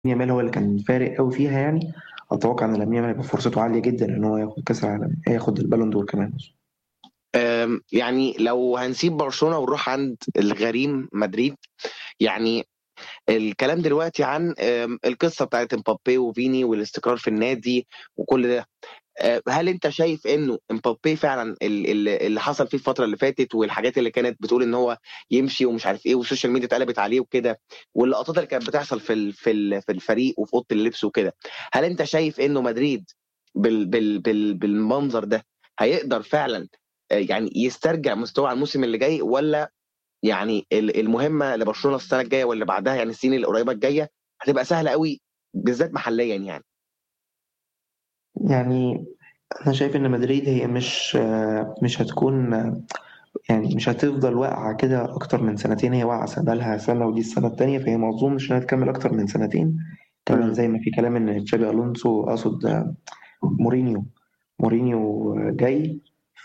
يامال هو اللي كان فارق قوي فيها يعني اتوقع ان لامين يامال هيبقى فرصته عاليه جدا ان هو ياخد كاس العالم ياخد البالون دور كمان أم، يعني لو هنسيب برشلونة ونروح عند الغريم مدريد يعني الكلام دلوقتي عن أم، القصة بتاعت امبابي وفيني والاستقرار في النادي وكل ده أه، هل انت شايف انه امبابي فعلا ال- ال- اللي حصل فيه الفترة اللي فاتت والحاجات اللي كانت بتقول ان هو يمشي ومش عارف ايه والسوشيال ميديا اتقلبت عليه وكده واللقطات اللي كانت بتحصل في ال- في ال- في الفريق وفي اوضه اللبس وكده هل انت شايف انه مدريد بال بال بال بالمنظر ده هيقدر فعلا آه، يعني يسترجع مستوى على الموسم اللي جاي ولا يعني ال- المهمه لبرشلونه السنه الجايه واللي بعدها يعني السنين القريبه الجايه هتبقى سهله قوي بالذات محليا يعني يعني انا شايف ان مدريد هي مش آه، مش هتكون آه، يعني مش هتفضل واقعه كده اكتر من سنتين هي واقعه بقالها سنه ودي السنه التانيه فهي ما اظنش انها تكمل اكتر من سنتين كمان مم. زي ما في كلام ان تشابي الونسو اقصد آه، مورينيو مورينيو جاي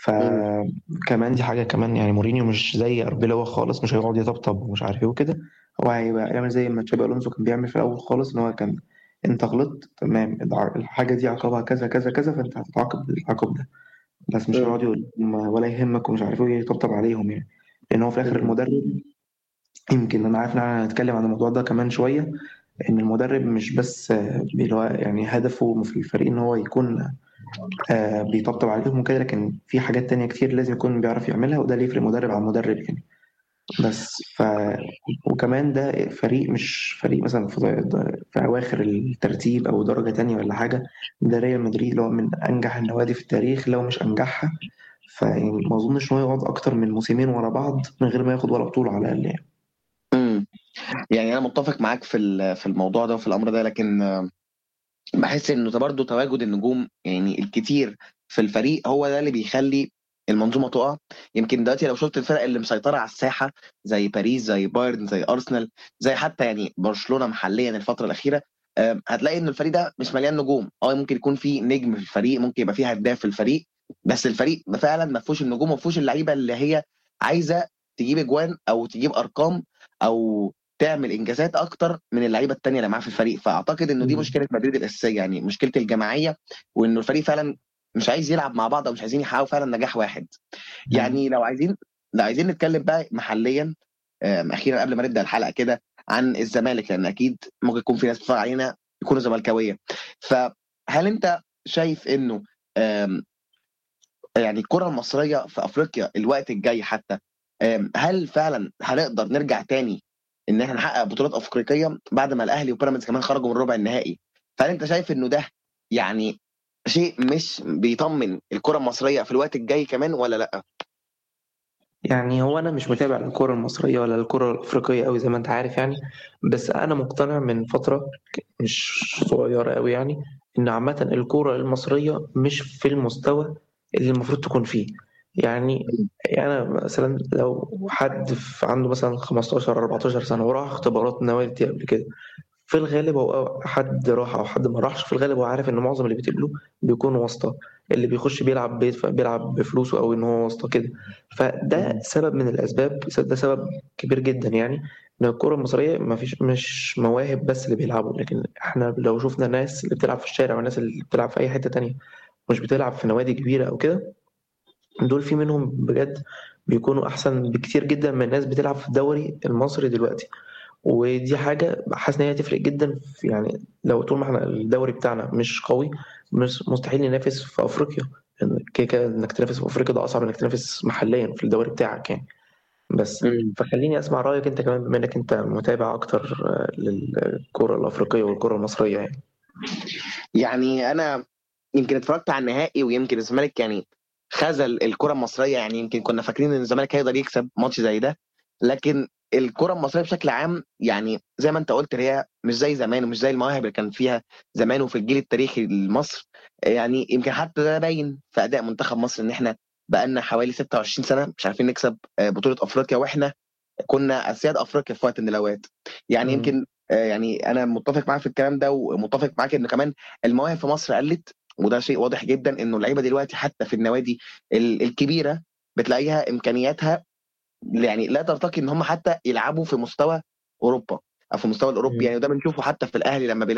فكمان دي حاجة كمان يعني مورينيو مش زي أربيلوا خالص مش هيقعد يطبطب ومش عارف ايه وكده هو هيبقى يعمل زي ما تشابي ألونسو كان بيعمل في الأول خالص إن هو كان أنت غلطت تمام الع- الحاجة دي عقابها كذا كذا كذا فأنت هتتعاقب بالعقاب ده بس مش مم. هيقعد يقول لهم ولا يهمك ومش عارف ايه يطبطب عليهم يعني لأن هو في الآخر مم. المدرب يمكن أنا عارف إن احنا هنتكلم عن الموضوع ده كمان شوية إن المدرب مش بس آه، اللي هو يعني هدفه في الفريق إن هو يكون آه بيطبطب عليهم وكده لكن في حاجات تانية كتير لازم يكون بيعرف يعملها وده اللي يفرق مدرب عن مدرب يعني بس ف وكمان ده فريق مش فريق مثلا في, في أواخر الترتيب أو درجة تانية ولا حاجة ده ريال مدريد اللي هو من أنجح النوادي في التاريخ لو مش أنجحها فيعني ما أظنش إن هو يقعد أكتر من موسمين ورا بعض من غير ما ياخد ولا بطولة على الأقل يعني مم. يعني انا متفق معاك في ال- في الموضوع ده وفي الامر ده لكن آه، بحس انه برضه تواجد النجوم يعني الكتير في الفريق هو ده اللي بيخلي المنظومه تقع يمكن دلوقتي لو شفت الفرق اللي مسيطره على الساحه زي باريس زي بايرن زي ارسنال زي حتى يعني برشلونه محليا الفتره الاخيره آم، هتلاقي ان الفريق ده مش مليان نجوم اه ممكن يكون في نجم في الفريق ممكن يبقى فيه هداف في الفريق بس الفريق فعلا ما فيهوش النجوم وما فيهوش اللعيبه اللي هي عايزه تجيب اجوان او تجيب ارقام او تعمل انجازات اكتر من اللعيبه التانيه اللي معاه في الفريق فاعتقد انه دي مم. مشكله مدريد الاساسيه يعني مشكله الجماعيه وانه الفريق فعلا مش عايز يلعب مع بعض او مش عايزين يحققوا فعلا نجاح واحد يعني لو عايزين لو عايزين نتكلم بقى محليا آم، اخيرا قبل ما نبدا الحلقه كده عن الزمالك لان اكيد ممكن يكون في ناس بتتفرج علينا يكونوا زملكاويه فهل انت شايف انه آم، يعني الكره المصريه في افريقيا الوقت الجاي حتى آم، هل فعلا هنقدر نرجع تاني ان احنا نحقق بطولات افريقيه بعد ما الاهلي وبيراميدز كمان خرجوا من ربع النهائي فهل انت شايف انه ده يعني شيء مش بيطمن الكره المصريه في الوقت الجاي كمان ولا لا يعني هو انا مش متابع للكره المصريه ولا الكره الافريقيه قوي زي ما انت عارف يعني بس انا مقتنع من فتره مش صغيره قوي يعني ان عامه الكره المصريه مش في المستوى اللي المفروض تكون فيه يعني يعني أنا مثلا لو حد في- عنده مثلا 15 14 سنه وراح اختبارات نوادي قبل كده في الغالب هو حد راح او حد ما راحش في الغالب هو عارف ان معظم اللي بيتقبلوا بيكونوا واسطه اللي بيخش بيلعب بيدف- بيلعب بفلوسه او ان هو واسطه كده فده سبب من الاسباب ده سبب كبير جدا يعني ان الكره المصريه ما فيش مش مواهب بس اللي بيلعبوا لكن احنا لو شفنا الناس اللي بتلعب في الشارع والناس اللي بتلعب في اي حته تانية مش بتلعب في نوادي كبيره او كده دول في منهم بجد بيكونوا احسن بكتير جدا من الناس بتلعب في الدوري المصري دلوقتي ودي حاجة حاسس إن هي هتفرق جدا في يعني لو طول ما احنا الدوري بتاعنا مش قوي مش مستحيل ننافس في أفريقيا لأن كده كده إنك تنافس في أفريقيا ده أصعب إنك تنافس محليا في الدوري بتاعك يعني بس مم. فخليني أسمع رأيك أنت كمان بما إنك أنت متابع أكتر آه، للكرة الأفريقية والكرة المصرية يعني يعني انا يمكن اتفرجت على النهائي ويمكن الزمالك يعني خذل الكره المصريه يعني يمكن كنا فاكرين ان الزمالك هيقدر يكسب ماتش زي ده لكن الكره المصريه بشكل عام يعني زي ما انت قلت هي مش زي زمان ومش زي المواهب اللي كان فيها زمان وفي الجيل التاريخي لمصر يعني يمكن حتى ده باين في اداء منتخب مصر ان احنا بقالنا حوالي 26 سنه مش عارفين نكسب آه، بطوله افريقيا واحنا كنا اسياد افريقيا في وقت من الاوقات يعني مم. يمكن آه، يعني انا متفق معاك في الكلام ده ومتفق معاك ان كمان المواهب في مصر قلت وده شيء واضح جدا انه اللعيبه دلوقتي حتى في النوادي ال- الكبيره بتلاقيها امكانياتها يعني لا ترتقي ان هم حتى يلعبوا في مستوى اوروبا او في المستوى الاوروبي مم. يعني وده بنشوفه حتى في الاهلي لما